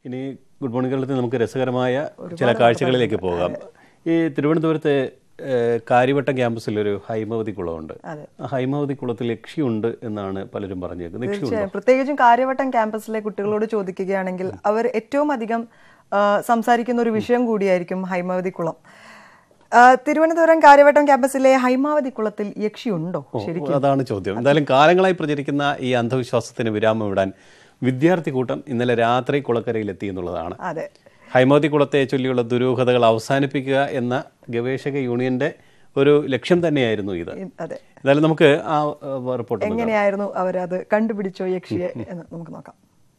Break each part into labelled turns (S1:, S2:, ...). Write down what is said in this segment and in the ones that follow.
S1: ഇനി good morning കേരളത്തിൽ നമുക്ക് രസകരമായ ചില കാഴ്ചകളിലേക്ക് പോകാം ഈ തിരുവനന്തപുരത്തെ ഏഹ്, കാര്യവട്ടം ക്യാമ്പസിൽ ഒരു ഹൈമവതി കുളമുണ്ട്
S2: അതെ.
S1: ആ ഹൈമവതി കുളത്തിൽ യക്ഷിയുണ്ട് എന്നാണ് പലരും പറഞ്ഞേക്കുന്നത് യക്ഷിയുണ്ട്
S2: തീർച്ചയായും പ്രത്യേകിച്ചും കാര്യവട്ടം ക്യാമ്പസിലെ കുട്ടികളോട് ചോദിക്കുകയാണെങ്കിൽ അവർ ഏറ്റവും അധികം ആ, സംസാരിക്കുന്ന ഒരു വിഷയം കൂടിയായിരിക്കും ഹൈമാവതി കുളം ആ, തിരുവനന്തപുരം കാര്യവട്ടം ക്യാമ്പസിലെ ഹൈമാവതി കുളത്തിൽ യക്ഷിയുണ്ടോ ശരിക്കും
S1: അതാണ് ചോദ്യം എന്തായാലും കാലങ്ങളായി പ്രചരിക്കുന്ന ഈ അന്ധവിശ്വാസത്തിന് വിരാമം ഇടാൻ വിദ്യാർത്ഥി കൂട്ടം ഇന്നലെ രാത്രി കുളക്കരയിലെത്തി എന്നുള്ളതാണ്
S2: അതെ
S1: ഹൈമവതി കുളത്തെ ചൊല്ലിയുള്ള ദുരൂഹതകൾ അവസാനിപ്പിക്കുക എന്ന ഗവേഷക യൂണിയന്റെ ഒരു ലക്ഷ്യം തന്നെയായിരുന്നു ഇത്
S2: ഇ- അതെ
S1: എന്തായാലും നമുക്ക് ആ ആ, റിപ്പോർട്ട് ഒന്ന് കാണാം.
S2: എങ്ങനെയായിരുന്നു അവരത് കണ്ടുപിടിച്ചോ യക്ഷിയെ എന്ന് നമുക്ക് നോക്കാം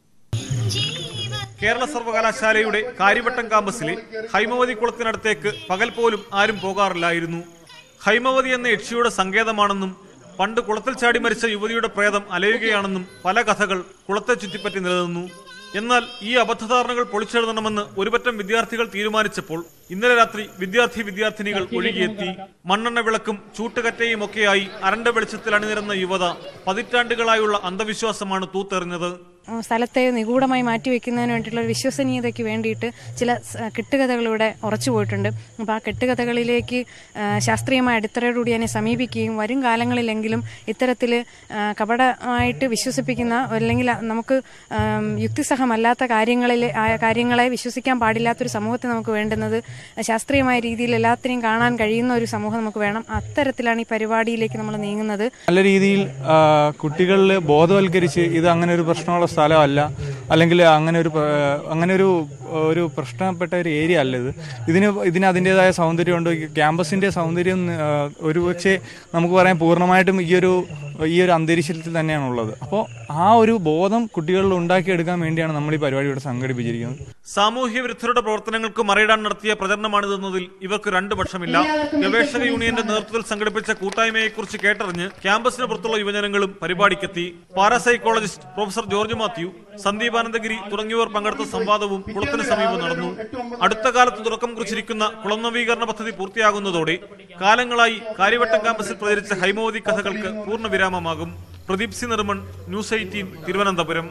S3: കേരള സർവകലാശാലയുടെ കാര്യവട്ടം കാമ്പസിലെ ഹൈമവതി കുളത്തിനടുത്തേക്ക് പകൽ പോലും ആരും പോകാറില്ലായിരുന്നു ഹൈമവതി എന്ന യക്ഷിയുടെ സങ്കേതമാണെന്നും പണ്ട് കുളത്തിൽ ചാടി മരിച്ച യുവതിയുടെ പ്രേതം അലയുകയാണെന്നും പല കഥകൾ കുളത്തെ ചുറ്റിപ്പറ്റി നിലനിന്നു എന്നാൽ ഈ അബദ്ധധാരണകൾ പൊളിച്ചെഴുതണമെന്ന് ഒരുപറ്റം വിദ്യാർത്ഥികൾ തീരുമാനിച്ചപ്പോൾ ഇന്നലെ രാത്രി വിദ്യാർത്ഥി വിദ്യാർത്ഥിനികൾ ഒഴുകിയെത്തി മണ്ണെണ്ണ വിളക്കും ചൂട്ടുകറ്റയും ഒക്കെയായി അരണ്ട വെളിച്ചത്തിൽ അണിനിരന്ന യുവത പതിറ്റാണ്ടുകളായുള്ള അന്ധവിശ്വാസമാണ് തൂത്തെറിഞ്ഞത്
S4: ഉം, സ്ഥലത്തെ നിഗൂഢമായി മാറ്റിവെക്കുന്നതിന് വേണ്ടിയിട്ടുള്ള ഒരു വിശ്വസനീയതയ്ക്ക് വേണ്ടിയിട്ട് ചില സ- കെട്ടുകഥകളിലൂടെ ഉറച്ചു പോയിട്ടുണ്ട് അപ്പോൾ ആ കെട്ടുകഥകളിലേക്ക് ആ, ശാസ്ത്രീയമായ അടിത്തറയോടുകൂടി അതിനെ സമീപിക്കുകയും വരും കാലങ്ങളിലെങ്കിലും ഇത്തരത്തിൽ കപടമായിട്ട് വിശ്വസിപ്പിക്കുന്ന അല്ലെങ്കിൽ നമുക്ക് ആം, യുക്തിസഹമല്ലാത്ത കാര്യങ്ങളിൽ ആ കാര്യങ്ങളെ വിശ്വസിക്കാൻ പാടില്ലാത്തൊരു സമൂഹത്തെ നമുക്ക് വേണ്ടുന്നത് ശാസ്ത്രീയമായ രീതിയിൽ എല്ലാത്തിനെയും കാണാൻ കഴിയുന്ന ഒരു സമൂഹം നമുക്ക് വേണം അത്തരത്തിലാണ് ഈ പരിപാടിയിലേക്ക് നമ്മൾ നീങ്ങുന്നത്
S5: നല്ല രീതിയിൽ ആ, കുട്ടികളിൽ ബോധവൽക്കരിച്ച് ഇത് അങ്ങനെ ഒരു പ്രശ്നമുള്ള സ്ഥലമല്ല അല്ലെങ്കിൽ അങ്ങനെ ഒരു പ്ര- അങ്ങനെ ഒരു ഒരു പ്രശ്നപ്പെട്ട ഒരു ഏരിയ അല്ല ഇത് ഇതിന് ഇതിന് അതിൻ്റെതായ സൗന്ദര്യമുണ്ട് ഈ ക്യാമ്പസിന്റെ സൗന്ദര്യം ആ, ഒരുപക്ഷെ നമുക്ക് പറയാൻ പൂർണ്ണമായിട്ടും ഈ ഒരു ഈ ഒരു അന്തരീക്ഷത്തിൽ തന്നെയാണ് ഉള്ളത് അപ്പോൾ ആ ഒരു ബോധം കുട്ടികളിൽ ഉണ്ടാക്കിയെടുക്കാൻ വേണ്ടിയാണ് നമ്മൾ ഈ പരിപാടി ഇവിടെ സംഘടിപ്പിച്ചിരിക്കുന്നത്
S3: സാമൂഹ്യ വിരുദ്ധരുടെ പ്രവർത്തനങ്ങൾക്ക് മറയിടാൻ നടത്തിയ പ്രചരണമാണിതെന്നതിൽ ഇവർക്ക് രണ്ട് പക്ഷമില്ല ഗവേഷക യൂണിയന്റെ നേതൃത്വത്തിൽ സംഘടിപ്പിച്ച കൂട്ടായ്മയെക്കുറിച്ച് കേട്ടറിഞ്ഞ് ക്യാമ്പസിന് പുറത്തുള്ള യുവജനങ്ങളും പരിപാടിക്കെത്തി പാരാസൈക്കോളജിസ്റ്റ് പ്രൊഫസർ ജോർജ് മാത്യു സന്ദീപ് ആനന്ദഗിരി തുടങ്ങിയവർ പങ്കെടുത്ത സംവാദവും കുളത്തിന് സമീപം നടന്നു അടുത്ത കാലത്ത് തുടക്കം കുറിച്ചിരിക്കുന്ന കുളം നവീകരണ പദ്ധതി പൂർത്തിയാകുന്നതോടെ കാലങ്ങളായി കാര്യവട്ടം ക്യാമ്പസിൽ പ്രചരിച്ച ഹൈമവതി കഥകൾക്ക് പൂർണ്ണ വിരാമമാകും Pradeep C Nirman news eighteen Thiruvananthapuram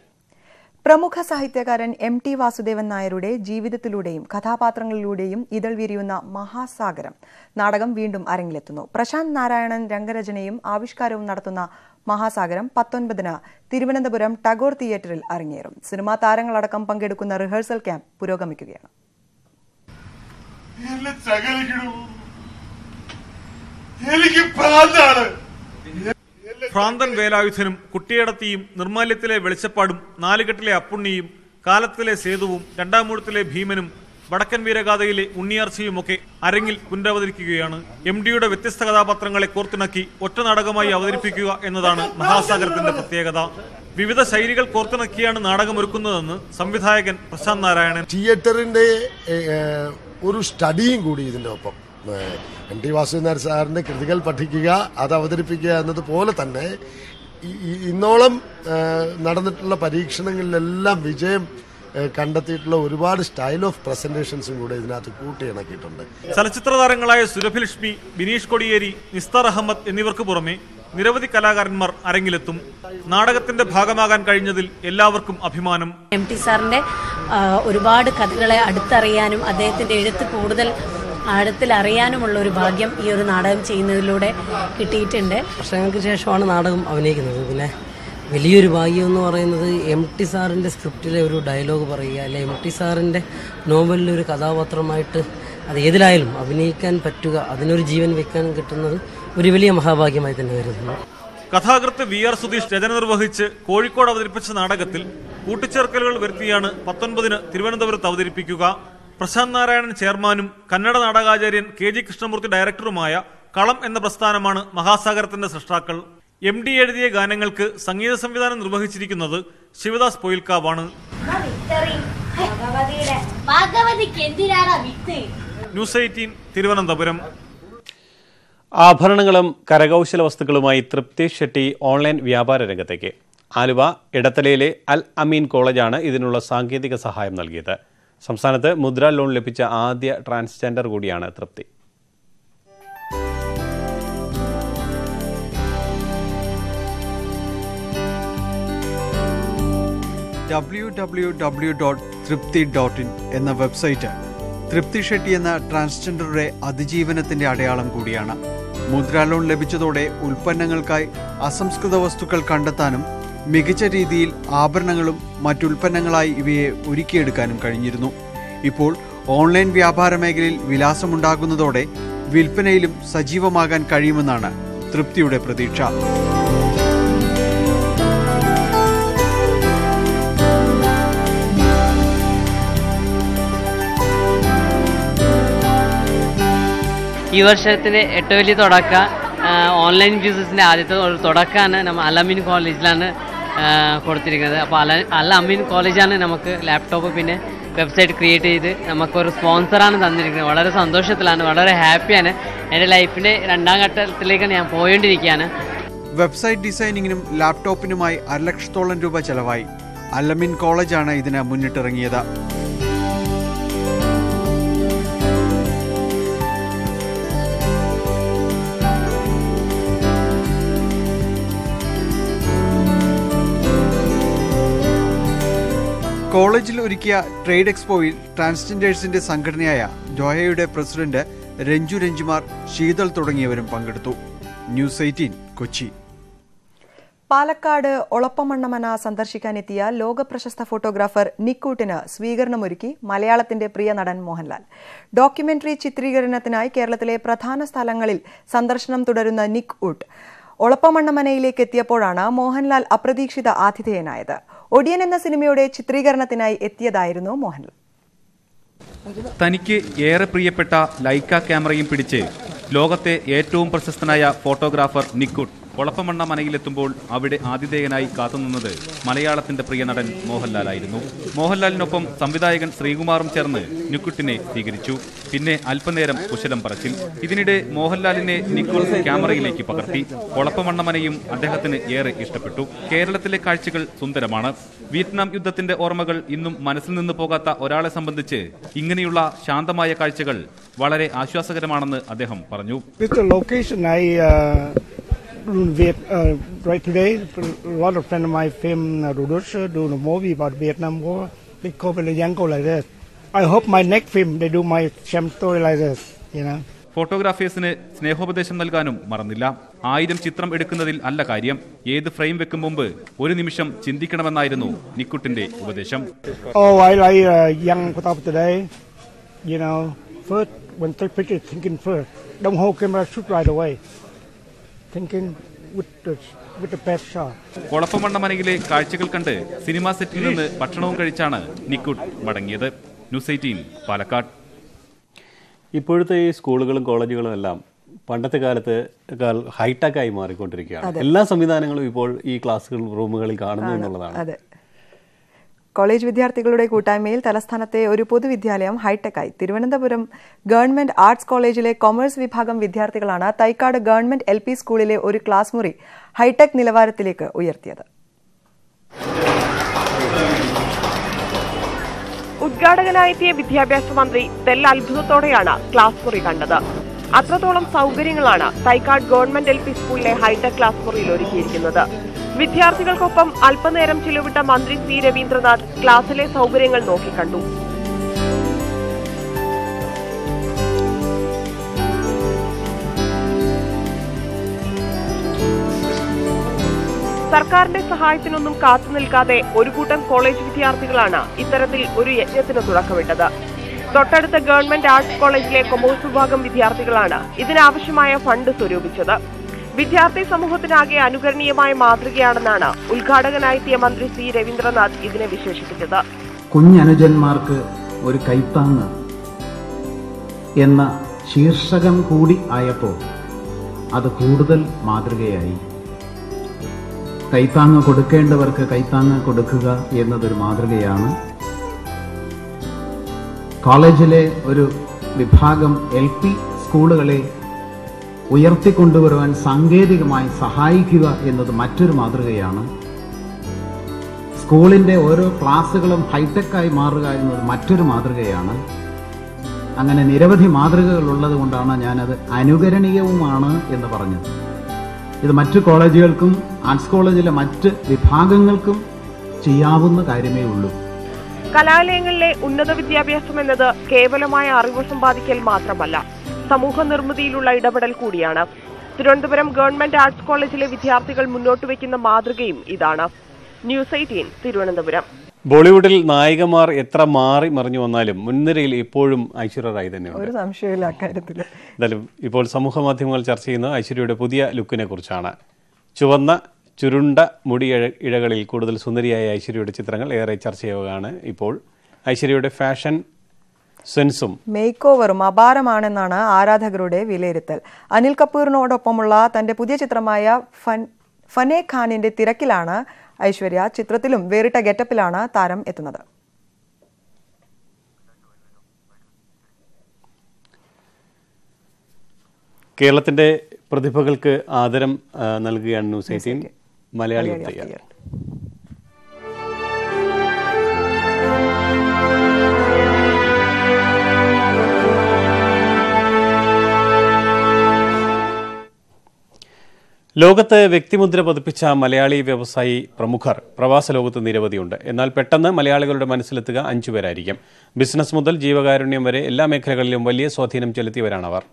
S2: പ്രമുഖ സാഹിത്യകാരൻ എം ടി വാസുദേവൻ നായരുടെ ജീവിതത്തിലൂടെയും കഥാപാത്രങ്ങളിലൂടെയും ഇതൾ വിരിയുന്ന മഹാസാഗരം നാടകം വീണ്ടും അരങ്ങിലെത്തുന്നു പ്രശാന്ത് നാരായണൻ രംഗരചനയും ആവിഷ്കാരവും നടത്തുന്ന മഹാസാഗരം പത്തൊൻപതിന് തിരുവനന്തപുരം ടാഗോർ തിയേറ്ററിൽ അരങ്ങേറും സിനിമാ താരങ്ങളടക്കം പങ്കെടുക്കുന്ന റിഹേഴ്സൽ ക്യാമ്പ് പുരോഗമിക്കുകയാണ്
S6: എന്നെ ചകലിക്കിടൂ എനിക്ക് പ്രാന്താണ്
S3: ഭ്രാന്തൻ വേലായുധനും കുട്ടിയടത്തിയും നിർമാല്യത്തിലെ വെളിച്ചപ്പാടും നാലുകെട്ടിലെ അപ്പുണ്ണിയും കാലത്തിലെ സേതുവും രണ്ടാമൂഴത്തിലെ ഭീമനും വടക്കൻ വീരഗാഥയിലെ ഉണ്ണിയാർച്ചയുമൊക്കെ അരങ്ങിൽ പുനരവതരിക്കുകയാണ് എം ഡിയുടെ വ്യത്യസ്ത കഥാപാത്രങ്ങളെ കോർത്തിണക്കി ഒറ്റ നാടകമായി അവതരിപ്പിക്കുക എന്നതാണ് മഹാസാഗരത്തിന്റെ പ്രത്യേകത വിവിധ ശൈലികൾ കോർത്തിണക്കിയാണ് നാടകമൊരുക്കുന്നതെന്ന് സംവിധായകൻ പ്രശാന്ത് നാരായണൻ
S6: തിയേറ്ററിന്റെ ഏഹ്, ഒരു സ്റ്റഡിയും കൂടി ഇതിന്റെ ഒപ്പം ഏഹ്, എം ടി വാസുദേവൻ സാറിന്റെ കൃതികൾ പഠിക്കുക അത് അവതരിപ്പിക്കുക എന്നതുപോലെ തന്നെ ഈ- ഈ- ഇന്നോളം ഏഹ്, നടന്നിട്ടുള്ള പരീക്ഷണങ്ങളിലെല്ലാം വിജയം ഏഹ്, കണ്ടെത്തിയിട്ടുള്ള ഒരുപാട് സ്റ്റൈൽ ഓഫ് പ്രസന്റേഷൻസും കൂടെ ഇതിനകത്ത് കൂട്ടിയിണക്കിയിട്ടുണ്ട്
S3: ചലച്ചിത്ര താരങ്ങളായ സുരഭിലക്ഷ്മി ബിനീഷ് കൊടിയേരി നിസ്താർ അഹമ്മദ് എന്നിവർക്ക് പുറമെ നിരവധി കലാകാരന്മാർ അരങ്ങിലെത്തും നാടകത്തിന്റെ ഭാഗമാകാൻ കഴിഞ്ഞതിൽ എല്ലാവർക്കും അഭിമാനം
S7: എം ടി സാറിന്റെ ആ, ഒരുപാട് കഥകളെ അടുത്തറിയാനും അദ്ദേഹത്തിന്റെ എഴുത്ത് കൂടുതൽ ആഴത്തിൽ അറിയാനുമുള്ള ഒരു ഭാഗ്യം ഈ ഒരു നാടകം ചെയ്യുന്നതിലൂടെ കിട്ടിയിട്ടുണ്ട്
S8: വർഷങ്ങൾക്ക് ശേഷമാണ് നാടകം അഭിനയിക്കുന്നത് പിന്നെ വലിയൊരു ഭാഗ്യം എന്ന് പറയുന്നത് എം ടി സാറിൻ്റെ സ്ക്രിപ്റ്റിലെ ഒരു ഡയലോഗ് പറയുക അല്ലെ എം ടി സാറിൻ്റെ നോവലിലെ ഒരു കഥാപാത്രമായിട്ട് അത് ഏതിലായാലും അഭിനയിക്കാൻ പറ്റുക അതിനൊരു ജീവൻ വെക്കാൻ കിട്ടുന്നത് ഒരു വലിയ മഹാഭാഗ്യമായി തന്നെ കരുതുന്നു
S3: കഥാകൃത്ത് വി ആർ സുധീഷ് രചന നിർവഹിച്ച് കോഴിക്കോട് അവതരിപ്പിച്ച നാടകത്തിൽ കൂട്ടിച്ചേർക്കലുകൾ വരുത്തിയാണ് പത്തൊൻപതിന് തിരുവനന്തപുരത്ത് അവതരിപ്പിക്കുക പ്രശാന്ത് നാരായണൻ ചെയർമാനും കന്നഡ നാടകാചാര്യൻ കെ ജി കൃഷ്ണമൂർത്തി ഡയറക്ടറുമായ കളം എന്ന പ്രസ്ഥാനമാണ് മഹാസാഗരത്തിന്റെ സൃഷ്ടാക്കൾ എം ഡി എഴുതിയ ഗാനങ്ങൾക്ക് സംഗീത സംവിധാനം നിർവഹിച്ചിരിക്കുന്നത് ശിവദാസ് പൊയിൽക്കാവാണ്
S9: ഭഗവതിക്ക് എന്തിനാണ് വിത്ത്
S3: ന്യൂസ് എയ്റ്റീൻ തിരുവനന്തപുരം
S1: ആഭരണങ്ങളും കരകൗശല വസ്തുക്കളുമായി തൃപ്തി ഷെട്ടി ഓൺലൈൻ വ്യാപാര രംഗത്തേക്ക് ആലുവ ഇടത്തലയിലെ അൽ അമീൻ കോളേജാണ് ഇതിനുള്ള സാങ്കേതിക സഹായം നൽകിയത് സംസ്ഥാനത്ത് മുദ്ര ലോൺ ലഭിച്ച ആദ്യ ട്രാൻസ്ജെൻഡർ കൂടിയാണ് തൃപ്തി
S10: www.triptyshops.com തൃപ്തി ഡോട്ട് ഇൻ എന്ന വെബ്സൈറ്റ് തൃപ്തി ഷെട്ടി എന്ന ട്രാൻസ്ജെൻഡറുടെ അതിജീവനത്തിന്റെ അടയാളം കൂടിയാണ് മുദ്രാ ലോൺ ലഭിച്ചതോടെ ഉൽപ്പന്നങ്ങൾക്കായി അസംസ്കൃത വസ്തുക്കൾ കണ്ടെത്താനും മികച്ച രീതിയിൽ ആഭരണങ്ങളും മറ്റുൽപ്പന്നങ്ങളായി ഇവയെ ഒരുക്കിയെടുക്കാനും കഴിഞ്ഞിരുന്നു ഇപ്പോൾ ഓൺലൈൻ വ്യാപാര മേഖലയിൽ വിലാസമുണ്ടാകുന്നതോടെ വിൽപ്പനയിലും സജീവമാകാൻ കഴിയുമെന്നാണ് തൃപ്തിയുടെ പ്രതീക്ഷ
S11: ഈ വർഷത്തിലെ ഏറ്റവും വലിയ തുടക്കം ഓൺലൈൻ ബിസിനസിൻ്റെ ആദ്യത്തെ ഒരു തുടക്കമാണ് നമ്മൾ അലമീൻ കോളേജിലാണ് ആ, കൊടുത്തിരിക്കുന്നത് അപ്പോൾ അല അൽ അമീൻ കോളേജാണ് നമുക്ക് ലാപ്ടോപ്പ് പിന്നെ വെബ്സൈറ്റ് ക്രിയേറ്റ് ചെയ്ത് നമുക്കൊരു സ്പോൺസറാണ് തന്നിരിക്കുന്നത് വളരെ സന്തോഷത്തിലാണ് വളരെ ഹാപ്പിയാണ് എൻ്റെ ലൈഫിൻ്റെ രണ്ടാം ഘട്ടത്തിലേക്ക് ഞാൻ പോയോണ്ടിരിക്കുകയാണ്
S10: വെബ്സൈറ്റ് ഡിസൈനിങ്ങിനും ലാപ്ടോപ്പിനുമായി അരലക്ഷത്തോളം രൂപ ചെലവായി അലമിൻ കോളേജാണ് ഇതിന് മുന്നിട്ടിറങ്ങിയത് കോളേജിൽ ഒരുക്കിയ ട്രേഡ് എക്സ്പോയിൽ ട്രാൻസ്ജെൻഡേഴ്സിന്റെ സംഘടനയായ ജോയയുടെ പ്രസിഡന്റ് രഞ്ജു രഞ്ജുമാർ ശീതൾ തുടങ്ങിയവരും പങ്കെടുത്തു ന്യൂസ് എയ്റ്റീൻ കൊച്ചി
S2: പാലക്കാട് ഒളപ്പമണ്ണമന സന്ദർശിക്കാനെത്തിയ ലോകപ്രശസ്ത ഫോട്ടോഗ്രാഫർ നിക്കൂട്ടിന് സ്വീകരണമൊരുക്കി മലയാളത്തിന്റെ പ്രിയ നടൻ മോഹൻലാൽ ഡോക്യുമെന്ററി ചിത്രീകരണത്തിനായി കേരളത്തിലെ പ്രധാന സ്ഥലങ്ങളിൽ സന്ദർശനം തുടരുന്ന നിക് ഊട്ട് ഒളപ്പമണ്ണമനയിലേക്ക് എത്തിയപ്പോഴാണ് മോഹൻലാൽ അപ്രതീക്ഷിത ആതിഥേയനായത് ഒടിയൻ എന്ന സിനിമയുടെ ചിത്രീകരണത്തിനായി എത്തിയതായിരുന്നു മോഹൻലാൽ
S12: തനിക്ക് ഏറെ പ്രിയപ്പെട്ട ലൈക്ക ക്യാമറയും പിടിച്ച് ലോകത്തെ ഏറ്റവും പ്രശസ്തനായ ഫോട്ടോഗ്രാഫർ നിക്കുട്ട് ഒളപ്പമണ്ണ മനയിലെത്തുമ്പോൾ അവിടെ ആതിഥേയനായി കാത്തുനിന്നത് മലയാളത്തിന്റെ പ്രിയ നടൻ മോഹൻലാലായിരുന്നു മോഹൻലാലിനൊപ്പം സംവിധായകൻ ശ്രീകുമാറും ചേർന്ന് നിക്കുട്ടിനെ സ്വീകരിച്ചു പിന്നെ അല്പനേരം കുശലം പറച്ചിൽ ഇതിനിടെ മോഹൻലാലിനെ നിക്കുട്ട് ക്യാമറയിലേക്ക് പകർത്തി ഒളപ്പമണ്ണമനയും അദ്ദേഹത്തിന് ഏറെ ഇഷ്ടപ്പെട്ടു കേരളത്തിലെ കാഴ്ചകൾ സുന്ദരമാണ് വിയറ്റ്നാം യുദ്ധത്തിന്റെ ഓർമ്മകൾ ഇന്നും മനസ്സിൽ നിന്ന് പോകാത്ത ഒരാളെ സംബന്ധിച്ച് ഇങ്ങനെയുള്ള ശാന്തമായ കാഴ്ചകൾ വളരെ ആശ്വാസകരമാണെന്ന് അദ്ദേഹം പറഞ്ഞു
S13: This is the location I uh, Viet, uh, right today. A lot of friends of mine film uh, producer doing a movie about Vietnam War. They cover the young like this. I hope my next film they do my same story like this. You know.
S12: ഫോട്ടോഗ്രാഫേഴ്സിന് സ്നേഹോപദേശം നൽകാനും മറന്നില്ല ആയിരം ചിത്രം എടുക്കുന്നതിൽ അല്ല കാര്യം ഏത് frame വെക്കും മുമ്പ് ഒരു നിമിഷം ചിന്തിക്കണമെന്നായിരുന്നു നിക്കുട്ടിന്റെ ഉപദേശം
S13: Oh, I like uh, young photographer today. You know, first when take picture, thinking first. Don't hold camera, shoot right away. Thinking with the with the best shot.
S12: കൊളപ്പമണ്ണമനയിലെ കാഴ്ചകൾ കണ്ട് സിനിമാ സെറ്റിൽ നിന്ന് ഭക്ഷണവും കഴിച്ചാണ് നിക്കുട്ട് മടങ്ങിയത് ന്യൂസ് എയ്റ്റീൻ പാലക്കാട്
S1: ഇപ്പോഴത്തെ ഈ സ്കൂളുകളും കോളേജുകളും എല്ലാം പണ്ടത്തെ കാലത്ത് ഹൈടെക് ആയി മാറിക്കൊണ്ടിരിക്കുകയാണ്
S2: അതെ.
S1: എല്ലാ സംവിധാനങ്ങളും ഇപ്പോൾ ഈ ക്ലാസ്സുകൾ റൂമുകളിൽ കാണുന്നു എന്നുള്ളതാണ്
S2: അതെ കോളേജ് വിദ്യാർത്ഥികളുടെ കൂട്ടായ്മയിൽ തലസ്ഥാനത്തെ ഒരു പൊതുവിദ്യാലയം ഹൈടെക്കായി തിരുവനന്തപുരം ഗവൺമെന്റ് ആർട്സ് കോളേജിലെ കൊമേഴ്സ് വിഭാഗം വിദ്യാർത്ഥികളാണ് തൈക്കാട് ഗവൺമെന്റ് എൽ സ്കൂളിലെ ഒരു ക്ലാസ് മുറി ഹൈടെക് നിലവാരത്തിലേക്ക് ഉയർത്തിയത്
S14: ഉദ്ഘാടകനായെത്തിയ വിദ്യാഭ്യാസ മന്ത്രി തെല്ല അത്ഭുതത്തോടെയാണ് ക്ലാസ് മുറി കണ്ടത് അത്രത്തോളം സൗകര്യങ്ങളാണ് തൈക്കാട് ഗവൺമെന്റ് എൽ പി സ്കൂളിലെ ഹൈടെക് ക്ലാസ് മുറിയിൽ ഒരുക്കിയിരിക്കുന്നത് വിദ്യാർത്ഥികൾക്കൊപ്പം അല്പനേരം ചിലവിട്ട മന്ത്രി സി രവീന്ദ്രനാഥ് ക്ലാസ്സിലെ സൗകര്യങ്ങൾ നോക്കിക്കണ്ടു സർക്കാരിന്റെ സഹായത്തിനൊന്നും കാത്തു നിൽക്കാതെ ഒരു കൂട്ടം കോളേജ് വിദ്യാർത്ഥികളാണ് ഇത്തരത്തിൽ ഒരു യജ്ഞത്തിന് തുടക്കമിട്ടത് തൊട്ടടുത്ത ഗവൺമെന്റ് ആർട്സ് കോളേജിലെ കൊമേഴ്സ് വിഭാഗം വിദ്യാർത്ഥികളാണ് ഇതിനാവശ്യമായ ഫണ്ട് സ്വരൂപിച്ചത് വിദ്യാർത്ഥി സമൂഹത്തിനാകെ അനുകരണീയമായ മാതൃകയാണെന്നാണ് ഉദ്ഘാടകനായെത്തിയ മന്ത്രി സി രവീന്ദ്രനാഥ് ഇതിനെ വിശേഷിപ്പിച്ചത്
S15: കുഞ്ഞനുജന്മാർക്ക് ഒരു കൈത്താങ്ങ് എന്ന ശീർഷകം കൂടി ആയപ്പോൾ അത് കൂടുതൽ മാതൃകയായി കൈത്താങ്ങ് കൊടുക്കേണ്ടവർക്ക് കൈത്താങ്ങ് കൊടുക്കുക എന്നതൊരു മാതൃകയാണ് കോളേജിലെ ഒരു വിഭാഗം എൽ പി സ്കൂളുകളെ ഉയർത്തിക്കൊണ്ടുവരുവാൻ സാങ്കേതികമായി സഹായിക്കുക എന്നത് മറ്റൊരു മാതൃകയാണ് സ്കൂളിൻ്റെ ഓരോ ക്ലാസ്സുകളും ഹൈടെക്കായി മാറുക എന്നത് മറ്റൊരു മാതൃകയാണ് അങ്ങനെ നിരവധി മാതൃകകൾ ഉള്ളത് കൊണ്ടാണ് ഞാനത് അനുകരണീയവുമാണ് എന്ന് പറഞ്ഞത് ഇത് മറ്റു കോളേജുകൾക്കും ആർട്സ് കോളേജിലെ മറ്റ് വിഭാഗങ്ങൾക്കും ചെയ്യാവുന്ന കാര്യമേ ഉള്ളൂ
S14: കലാലയങ്ങളിലെ ഉന്നത വിദ്യാഭ്യാസം എന്നത് കേവലമായ അറിവ് സമ്പാദിക്കൽ മാത്രമല്ല സമൂഹ നിർമ്മിതിയിലുള്ള ഇടപെടൽ കൂടിയാണ് തിരുവനന്തപുരം ഗവൺമെന്റ് ആർട്സ് കോളേജിലെ വിദ്യാർത്ഥികൾ മുന്നോട്ട് വയ്ക്കുന്ന മാതൃകയും ഇതാണ് ന്യൂസ് എയ്റ്റീൻ തിരുവനന്തപുരം
S1: ബോളിവുഡിൽ നായികമാർ എത്ര മാറി മറിഞ്ഞു വന്നാലും മുൻനിരയിൽ ഇപ്പോഴും ഐശ്വര്യ റായ് തന്നെയുണ്ട്
S2: ഒരു സംശയമില്ല അക്കാര്യത്തിൽ
S1: എന്തായാലും ഇപ്പോൾ സമൂഹ മാധ്യമങ്ങൾ ചർച്ച ചെയ്യുന്നത് ഐശ്വര്യയുടെ പുതിയ ലുക്കിനെ കുറിച്ചാണ് ചുവന്ന ചുരുണ്ട മുടി ഇഴ- ഇഴകളിൽ കൂടുതൽ സുന്ദരിയായ ഐശ്വര്യയുടെ ചിത്രങ്ങൾ ഏറെ ചർച്ചയാവുകയാണ് ഇപ്പോൾ ഐശ്വര്യയുടെ ഫാഷൻ സെൻസും
S2: മേക്ക് ഓവറും അപാരമാണെന്നാണ് ആരാധകരുടെ വിലയിരുത്തൽ അനിൽ കപൂറിനോടൊപ്പമുള്ള തന്റെ പുതിയ ചിത്രമായ ഫൻ ഫനേ ഖാനിന്റെ തിരക്കിലാണ് ഐശ്വര്യ ചിത്രത്തിലും വേറിട്ട ഗെറ്റപ്പിലാണ് താരം എത്തുന്നത്
S1: കേരളത്തിന്റെ പ്രതിഭകൾക്ക് ആദരം ആ, നൽകുകയാണ് ന്യൂസ് എയ്റ്റീൻ മലയാളി
S2: മലയാളി
S1: തയ്യാർ ലോകത്ത് വ്യക്തിമുദ്ര പതിപ്പിച്ച മലയാളി വ്യവസായി പ്രമുഖർ പ്രവാസ ലോകത്ത് നിരവധിയുണ്ട് എന്നാൽ പെട്ടെന്ന് മലയാളികളുടെ മനസ്സിലെത്തുക അഞ്ചുപേരായിരിക്കും ബിസിനസ് മുതൽ ജീവകാരുണ്യം വരെ എല്ലാ മേഖലകളിലും വലിയ സ്വാധീനം ചെലുത്തിയവരാണവർ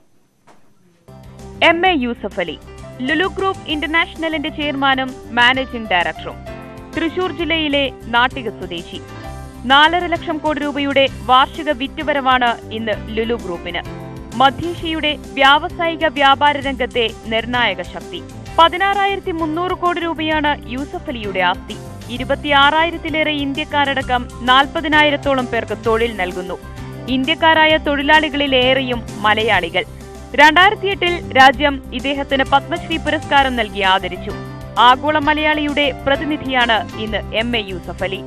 S16: M A Yusuff Ali Lulu group ഇന്റർനാഷണലിന്റെ ചെയർമാനും മാനേജിംഗ് ഡയറക്ടറും തൃശൂർ ജില്ലയിലെ നാട്ടിക സ്വദേശി നാലര ലക്ഷം കോടി രൂപയുടെ വാർഷിക വിറ്റുവരവാണ് ഇന്ന് ലുലു ഗ്രൂപ്പിന് മധ്യേഷ്യയുടെ വ്യാവസായിക വ്യാപാര രംഗത്തെ നിർണായക ശക്തി പതിനാറായിരത്തി മുന്നൂറ് കോടി രൂപയാണ് യൂസഫ് അലിയുടെ ആസ്തി ഇരുപത്തിയാറായിരത്തിലേറെ ഇന്ത്യക്കാരടക്കം നാൽപ്പതിനായിരത്തോളം പേർക്ക് തൊഴിൽ നൽകുന്നു ഇന്ത്യക്കാരായ തൊഴിലാളികളിലേറെയും മലയാളികൾ രണ്ടായിരത്തി എട്ടിൽ രാജ്യം ഇദ്ദേഹത്തിന് പത്മശ്രീ പുരസ്കാരം നൽകി ആദരിച്ചു ആഗോള മലയാളിയുടെ പ്രതിനിധിയാണ് ഇന്ന് എം എ യൂസഫ് അലി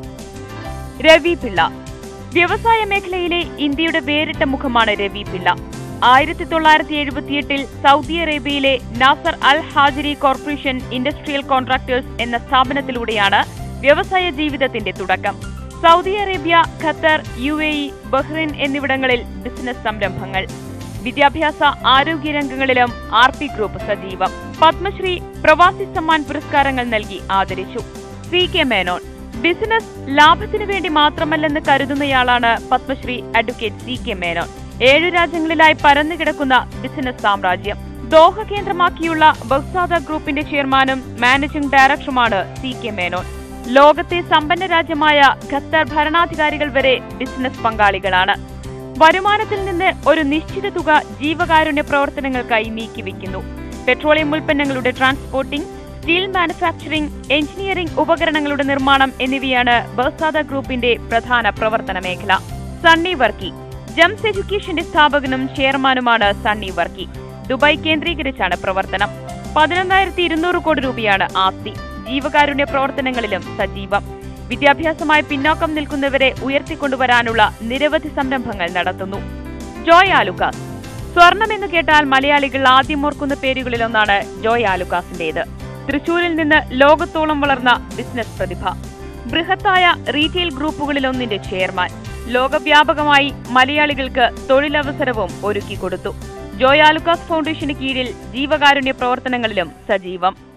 S16: രവി പിള്ള വ്യവസായ മേഖലയിലെ ഇന്ത്യയുടെ വേറിട്ട മുഖമാണ് രവി പിള്ള ആയിരത്തി തൊള്ളായിരത്തി എഴുപത്തിയെട്ടിൽ Saudi Arabia Nasser Al Hajri corporation industrial contractors എന്ന സ്ഥാപനത്തിലൂടെയാണ് വ്യവസായ ജീവിതത്തിന്റെ തുടക്കം Saudi Arabia Qatar U A E Bahrain എന്നിവിടങ്ങളിൽ ബിസിനസ് സംരംഭങ്ങൾ വിദ്യാഭ്യാസ ആരോഗ്യ രംഗങ്ങളിലും ആർ പി ഗ്രൂപ്പ് സജീവം പത്മശ്രീ പ്രവാസി സമ്മാൻ പുരസ്കാരങ്ങൾ നൽകി ആദരിച്ചു സി കെ മേനോൻ ബിസിനസ് ലാഭത്തിനു വേണ്ടി മാത്രമല്ലെന്ന് കരുതുന്നയാളാണ് Padmashree advocate C K Menon ഏഴു രാജ്യങ്ങളിലായി പരന്നുകിടക്കുന്ന ബിസിനസ് സാമ്രാജ്യം ദോഹ കേന്ദ്രമാക്കിയുള്ള ബഹ്സാദ ഗ്രൂപ്പിന്റെ ചെയർമാനും മാനേജിംഗ് ഡയറക്ടറുമാണ് സി കെ മേനോൻ ലോകത്തെ സമ്പന്ന രാജ്യമായ ഖത്തർ ഭരണാധികാരികൾ വരെ ബിസിനസ് പങ്കാളികളാണ് വരുമാനത്തിൽ നിന്ന് ഒരു നിശ്ചിത തുക ജീവകാരുണ്യ പ്രവർത്തനങ്ങൾക്കായി നീക്കിവെക്കുന്നു പെട്രോളിയം ഉൽപ്പന്നങ്ങളുടെ ട്രാൻസ്പോർട്ടിംഗ് സ്റ്റീൽ മാനുഫാക്ചറിംഗ് എഞ്ചിനീയറിംഗ് ഉപകരണങ്ങളുടെ നിർമ്മാണം എന്നിവയാണ് ബർസാദ ഗ്രൂപ്പിന്റെ പ്രധാന പ്രവർത്തന മേഖല സണ്ണി വർക്കി ജംസ് എഡ്യൂക്കേഷന്റെ സ്ഥാപകനും ചെയർമാനുമാണ് സണ്ണി വർക്കി ദുബായ് കേന്ദ്രീകരിച്ചാണ് പ്രവർത്തനം പതിനൊന്നായിരത്തി ഇരുന്നൂറ് കോടി രൂപയാണ് ആസ്തി ജീവകാരുണ്യ പ്രവർത്തനങ്ങളിലും സജീവം വിദ്യാഭ്യാസമായി പിന്നോക്കം നിൽക്കുന്നവരെ ഉയർത്തിക്കൊണ്ടുവരാനുള്ള നിരവധി സംരംഭങ്ങൾ നടത്തുന്നു ജോയ് ആലുക്കാസ് സ്വർണം എന്ന് കേട്ടാൽ മലയാളികൾ ആദ്യം ഓർക്കുന്ന പേരുകളിലൊന്നാണ് ജോയ് ആലുക്കാസിന്റേത് തൃശൂരിൽ നിന്ന് ലോകത്തോളം വളർന്ന ബിസിനസ് പ്രതിഭ ബൃഹത്തായ റീറ്റെയിൽ ഗ്രൂപ്പുകളിലൊന്നിന്റെ ചെയർമാൻ ലോകവ്യാപകമായി മലയാളികൾക്ക് തൊഴിലവസരവും ഒരുക്കിക്കൊടുത്തു ജോയ് ആലുക്കാസ് ഫൗണ്ടേഷന് കീഴിൽ ജീവകാരുണ്യ പ്രവർത്തനങ്ങളിലും സജീവം